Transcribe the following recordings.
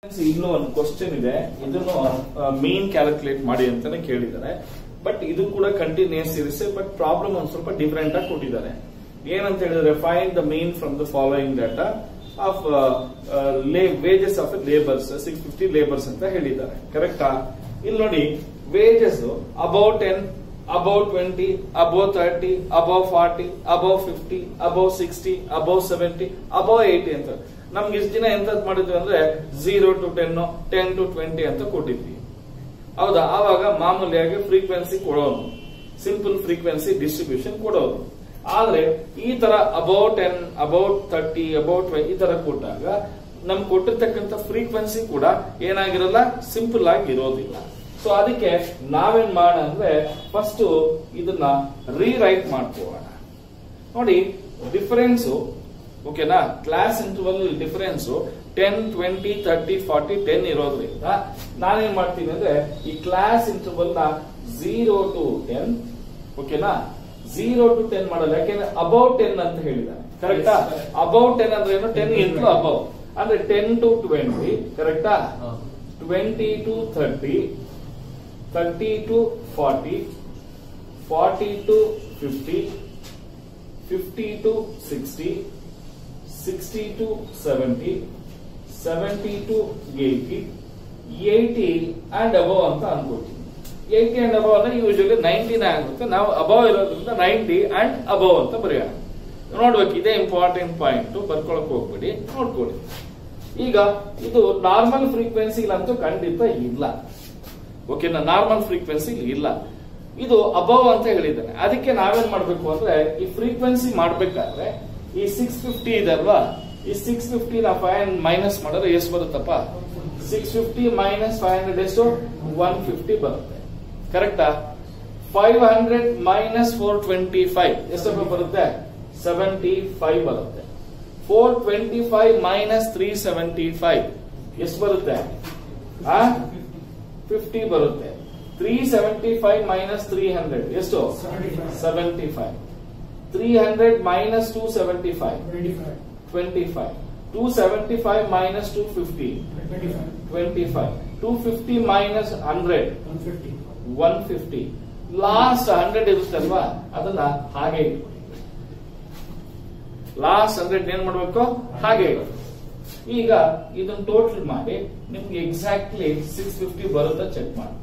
ಇನ್ನು ಒಂದು ಕ್ವಶನ್ ಇದೆ ಇದನ್ನು ಮೇನ್ ಕ್ಯಾಲ್ಕುಲೇಟ್ ಮಾಡಿ ಅಂತಾನೆ ಕೇಳಿದ್ದಾರೆ ಬಟ್ ಇದು ಕೂಡ ಕಂಟಿನ್ಯೂಸ್ ಇರಿಸೆ ಬಟ್ ಪ್ರಾಬ್ಲಮ್ ಒಂದ್ ಸ್ವಲ್ಪ ಡಿಫರೆಂಟ್ ಆಗಿ ಕೊಟ್ಟಿದ್ದಾರೆ ಏನಂತ ಹೇಳಿದ್ರೆ find the mean from the following data of wages of labours six fifty labours ಅಂತ ಹೇಳಿದ್ದಾರೆ ಕರೆಕ್ಟಾ ಇಲ್ಲಿ ನೋಡಿ wages above ten above twenty above thirty above forty above fifty above sixty above seventy above eighty ಅಂತ ನಮ್ಗೆ ಇಷ್ಟು ದಿನ ಎಂತದ್ ಮಾಡಿದ್ವಿ ಅಂದ್ರೆ zero to ten ten to twenty ಅಂತ ಕೊಟ್ಟಿದ್ವಿ ಹೌದಾ ಆವಾಗ ಮಾಮೂಲಿಯಾಗಿ ಫ್ರೀಕ್ವೆನ್ಸಿ ಕೊಡೋದು ಸಿಂಪಲ್ ಫ್ರೀಕ್ವೆನ್ಸಿ ಡಿಸ್ಟ್ರಿಬ್ಯೂಷನ್ ಕೊಡೋದು ಆದ್ರೆ ಈ ತರ about ten about thirty about ಈ ತರ ಕೊಟ್ಟಾಗ ನಮ್ಗೆ ಕೊಟ್ಟಿರ್ತಕ್ಕಂಥ ಫ್ರೀಕ್ವೆನ್ಸಿ ಕೂಡ ಏನಾಗಿರಲ್ಲ ಸಿಂಪಲ್ ಆಗಿ ಇರೋದಿಲ್ಲ ಸೊ ಅದಕ್ಕೆ ನಾವೇನ್ ಮಾಡೋಣ ಅಂದ್ರೆ ಫಸ್ಟ್ ಇದನ್ನ ರೀರೈಟ್ ಮಾಡ್ಕೋಣ ನೋಡಿ ಡಿಫರೆನ್ಸ್ ಓಕೆನಾ class interval difference ten twenty thirty forty ten ಇರೋದ್ರಿಂದ ನಾನೇನ್ ಮಾಡ್ತೀನಿ ಅಂದ್ರೆ ಈ ಕ್ಲಾಸ್ ಇಂಟರ್ವಲ್ ನ ಝೀರೋ ಟು ಟೆನ್ ಓಕೆನಾ ಝೀರೋ ಟು ಟೆನ್ ಮಾಡಲ್ಲ ಯಾಕೆಂದ್ರೆ ಅಬೌಟ್ ಟೆನ್ ಅಂತ ಹೇಳಿದಾನೆ ಕರೆಕ್ಟಾ ಅಬೌಟ್ ಟೆನ್ ಅಂದ್ರೆ ಏನು ಟೆನ್ ಇಂಟು ಅಬೌವ್ ಅಂದ್ರೆ ಟೆನ್ ಟು ಟ್ವೆಂಟಿ ಕರೆಕ್ಟಾ twenty to thirty thirty to forty forty to fifty fifty to sixty sixty to seventy seventy to eighty eighty and above ಅಂತ ಅನ್ಕೋತೀವಿ eighty and above ಅಂದ್ರೆ usually ನೈನ್ಟಿನ ಆಗುತ್ತೆ ನಾವು above ಇರೋದ್ರಿಂದ ninety and above ಅಂತ ಬರೆಯೋಣ ನೋಡ್ಬೇಕು ಇದೇ ಇಂಪಾರ್ಟೆಂಟ್ ಪಾಯಿಂಟ್ ಬರ್ಕೊಳಕ್ ಹೋಗ್ಬೇಡಿ ನೋಡ್ಕೊಳ್ಳಿ ಈಗ ಇದು ನಾರ್ಮಲ್ ಫ್ರೀಕ್ವೆನ್ಸಿ ಅಂತೂ ಖಂಡಿತ ಇಲ್ಲ ಓಕೆನಾ ನಾರ್ಮಲ್ ಫ್ರೀಕ್ವೆನ್ಸಿ ಇಲ್ಲ ಇದು ಅಬವ್ ಅಂತ ಹೇಳಿದ್ದಾನೆ ಅದಕ್ಕೆ ನಾವೇನ್ ಮಾಡ್ಬೇಕು ಅಂದ್ರೆ ಈ ಫ್ರೀಕ್ವೆನ್ಸಿ ಮಾಡ್ಬೇಕಾದ್ರೆ ಈ ಸಿಕ್ಸ್ ಫಿಫ್ಟಿ ಇದೆ ಅಲ್ವಾ ಈ ಸಿಕ್ಸ್ ಫಿಫ್ಟಿ ನಾ ಫೈವ್ ಹಂಡ್ರೆಡ್ ಮೈನಸ್ ಮಾಡಿದ್ರೆ ಎಷ್ಟು ಬರುತ್ತಪ್ಪ six fifty minus five hundred ಎಷ್ಟು ಒನ್ ಫಿಫ್ಟಿ ಬರುತ್ತೆ ಕರೆಕ್ಟಾ five hundred minus four twenty five ಎಷ್ಟಪ್ಪ ಬರುತ್ತೆ ಸೆವೆಂಟಿ ಫೈವ್ ಬರುತ್ತೆ four twenty five minus three seventy five ಎಷ್ಟು ಬರುತ್ತೆ ಆ ಫಿಫ್ಟಿ ಬರುತ್ತೆ three seventy five minus three hundred ಎಷ್ಟು seventy five three hundred minus two seventy five twenty five two seventy five minus two fifty twenty five two fifty minus hundred one fifty last hundred ಇರುತ್ತಲ್ವಾ ಅದನ್ನ ಹಾಗೆ ಇಟ್ಕೊಳ್ಳಿ last hundred ಏನ್ ಮಾಡ್ಬೇಕು ಹಾಗೆ ಇಡಬೇಕು ಈಗ ಇದನ್ನ ಟೋಟಲ್ ಮಾಡಿ ನಿಮ್ಗೆ ಎಕ್ಸಾಕ್ಟ್ಲಿ ಸಿಕ್ಸ್ ಫಿಫ್ಟಿ ಬರುತ್ತಾ ಚೆಕ್ ಮಾಡಿ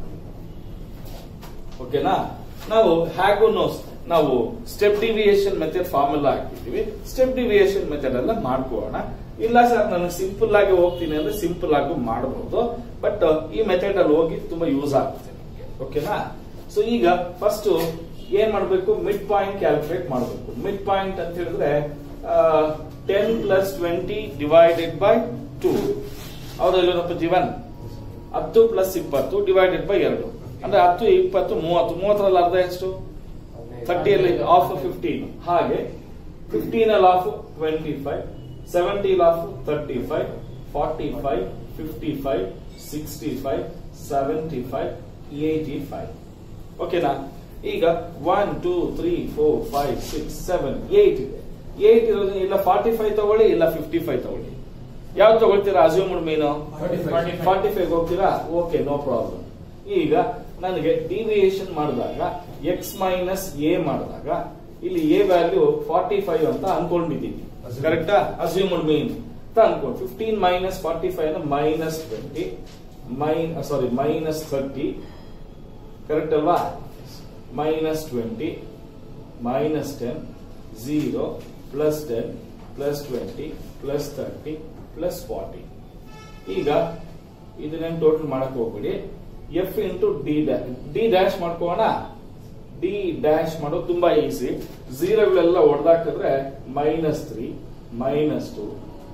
ಓಕೆನಾ ನಾವು ಹೇಗೂ ನಾವು ಸ್ಟೆಪ್ ಡಿವಿಯೇಷನ್ ಮೆಥಡ್ ಫಾರ್ಮುಲಾ ಹಾಕಿದ್ದೀವಿ ಸ್ಟೆಪ್ ಡಿವಿಯೇಷನ್ ಮೆಥಡ್ ಎಲ್ಲ ಮಾಡ್ಕೋಣ ಇಲ್ಲ ಸರ್ ನನಗೆ ಸಿಂಪಲ್ ಆಗಿ ಹೋಗ್ತೀನಿ ಅಂದ್ರೆ ಸಿಂಪಲ್ ಆಗಿ ಮಾಡಬಹುದು ಬಟ್ ಈ ಮೆಥಡ್ ಅಲ್ಲಿ ಹೋಗಿ ತುಂಬಾ ಯೂಸ್ ಆಗುತ್ತೆ ನಿಮಗೆ ಓಕೆನಾ ಸೊ ಈಗ ಫಸ್ಟ್ ಏನ್ ಮಾಡ್ಬೇಕು ಮಿಡ್ ಪಾಯಿಂಟ್ ಕ್ಯಾಲ್ಕುಲೇಟ್ ಮಾಡಬೇಕು ಮಿಡ್ ಪಾಯಿಂಟ್ ಅಂತ ಹೇಳಿದ್ರೆ ten plus twenty divided by two ಹೌದಲ್ಲಪ್ಪ ಜೀವನ್ ಹತ್ತು ಪ್ಲಸ್ ಇಪ್ಪತ್ತು ಡಿವೈಡೆಡ್ ಬೈ ಎರಡು ಅಂದ್ರೆ ಹತ್ತು ಇಪ್ಪತ್ತು ಮೂವತ್ತು ಮೂವತ್ತರಲ್ಲಿ ಅರ್ಧ ಎಷ್ಟು ಥರ್ಟಿಯಲ್ಲಿ ಆಫ್ ಫಿಫ್ಟೀನ್ ಹಾಗೆ ಫಿಫ್ಟೀನ್ ಅಲ್ಲಿ half twenty five seventy half thirty five forty five fifty five sixty five seventy five eighty five ಓಕೆನಾ ಈಗ one two three four five six seven eight ಇದೆ ಏಟ್ ಇರೋದು ಇಲ್ಲ ಫಾರ್ಟಿ ಫೈವ್ ತಗೊಳ್ಳಿ ಇಲ್ಲ fifty five ತಗೊಳ್ಳಿ ಯಾವ್ದು ತಗೊಳ್ತೀರಾ ಅಸ್ಯೂಮ್ಡ್ ಮೀನು ಫಾರ್ಟಿ ಫೈವ್ ಹೋಗ್ತೀರಾ ಓಕೆ ನೋ ಪ್ರಾಬ್ಲಮ್ ಈಗ ನನಗೆ ಡಿವಿಯೇಷನ್ ಮಾಡಿದಾಗ ಎಕ್ಸ್ ಮೈನಸ್ ಎ ಮಾಡಿದಾಗ ಇಲ್ಲಿ ಎ ವ್ಯಾಲ್ಯೂ ಫಾರ್ಟಿ ಫೈವ್ ಅಂತ ಅನ್ಕೊಂಡಿದ್ದೀನಿ ಕರೆಕ್ಟಾ ಅಸ್ಯೂಮ್ಡ್ ಮೀನ್ ಅಂತ ಅನ್ಕೊಂಡು fifteen minus forty five minus twenty ಮೈನ್ ಸಾರಿ ಮೈನಸ್ ಥರ್ಟಿ ಕರೆಕ್ಟ್ ಅಲ್ವಾ minus twenty minus ten zero plus ten plus twenty plus thirty plus forty ಈಗ ಇದನ್ನೇನು ಟೋಟಲ್ ಮಾಡಕ್ ಹೋಗ್ಬಿಡಿ F into D dash D dash ಮಾಡ್ಕೋಣ D dash ಮಾಡೋದು ತುಂಬಾ easy ಝೀರೋಗಳೆಲ್ಲ ಹೊಡೆದಾಕಿದ್ರೆ minus three minus two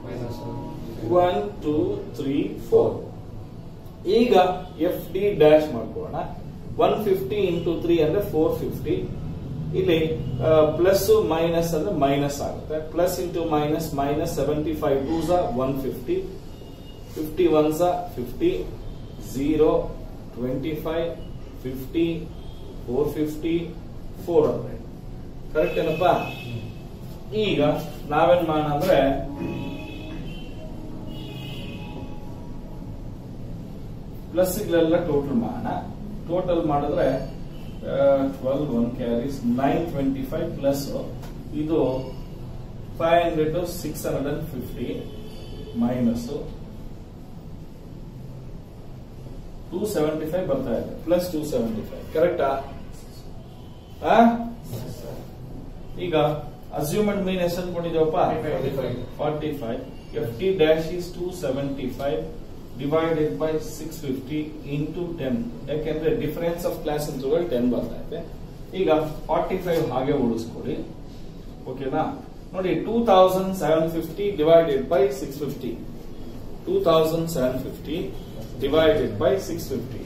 one two three four ಈಗ ಎಫ್ ಡಿ ಡ್ಯಾಶ್ ಮಾಡ್ಕೋಣ ಒನ್ ಫಿಫ್ಟಿ ಇಂಟು ತ್ರೀ ಅಂದ್ರೆ ಫೋರ್ ಫಿಫ್ಟಿ ಇಲ್ಲಿ ಪ್ಲಸ್ ಮೈನಸ್ ಅಂದ್ರೆ ಮೈನಸ್ ಆಗುತ್ತೆ plus into minus minus seventy five two the one fifty fifty one the fifty zero twenty five fifty four fifty four hundred correct ಏನಪ್ಪ ಈಗ ನಾವೇನ್ ಮಾಡೋಣ ಅಂದ್ರೆ plus ಗಳೆಲ್ಲ ಟೋಟಲ್ ಮಾಡೋಣ ಟೋಟಲ್ ಮಾಡಿದ್ರೆ twelve one carries nine twenty five plus ಇದು five hundred six hundred and fifty minus two seventy five ಬರ್ತಾ ಇದೆ ಪ್ಲಸ್ ಟೂ ಸೆವೆಂಟಿ ಫೈವ್ ಕರೆಕ್ಟಾ ಈಗ ಅಸ್ಯೂಮೆಂಟ್ ಮೀನ್ ಎಷ್ಟು ಅನ್ಕೊಂಡಿದ್ದೇವಪ್ಪ 45. Forty five F T dash is two seventy five divided by six fifty into ten ಯಾಕೆಂದ್ರೆ difference of class interval ten ಬರ್ತಾ ಇದೆ ಈಗ ಫಾರ್ಟಿ ಫೈವ್ ಹಾಗೆ ಉಳಿಸ್ಕೊಡಿ ಓಕೆನಾ ನೋಡಿ two thousand seven fifty divided by six fifty two thousand seven fifty divided by six fifty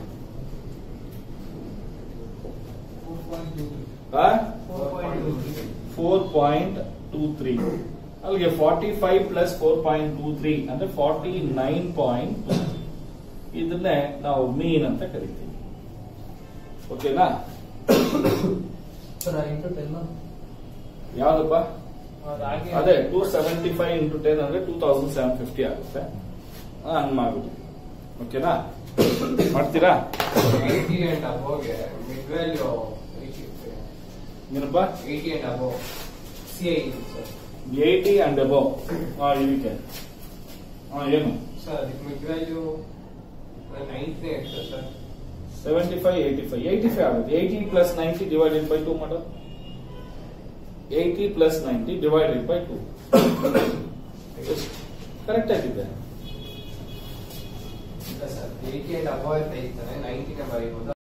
four point two three ಅಲ್ಲಿಗೆ forty five plus four point two three ಅಂದ್ರೆ forty nine point two ಇದನ್ನೇ ನಾವು ಮೀನ್ ಅಂತ ಕರಿತೀವಿ ಓಕೆನಾ sir into ten ಯಾವ್ದಪ್ಪ ಅದೇ two seventy five into ten ಅಂದ್ರೆ ಟೂ ತೌಸಂಡ್ ಸೆವೆನ್ ಫಿಫ್ಟಿ ಆಗುತ್ತೆ ಆ, ಹಂಗ್ ಮಾಡುದು ಓಕೆನಾ ಮಾಡ್ತೀರಾ ಏಯ್ಟಿ ಅಂಡ್ ಅಬೋಗೆ ಮಿಡ್ ವ್ಯಾಲ್ಯೂ ಏನಪ್ಪ eighty and above C I sir eighty and above ಇದಕ್ಕೆ ಹಾ ಏನು ಸರ್ ಅದಕ್ಕೆ ಮಿಡ್ ವ್ಯಾಲ್ಯೂ ನೈನ್ತ್ನೇ ಎಷ್ಟು sir seventy five eighty five eighty five ಆಗುತ್ತೆ eighty plus ninety divided by two ಮಾಡೋ eighty plus ninety divided by two correct ಆಗಿದೆ ಇಲ್ಲ ಸರ್ ಏಯ್ಟಿ ಅಂಡ್ ಅಬೋ ಅಂತ ಇರ್ತಾನೆ ನೈನ್ಟಿನೇ ಬರೀಬೋದು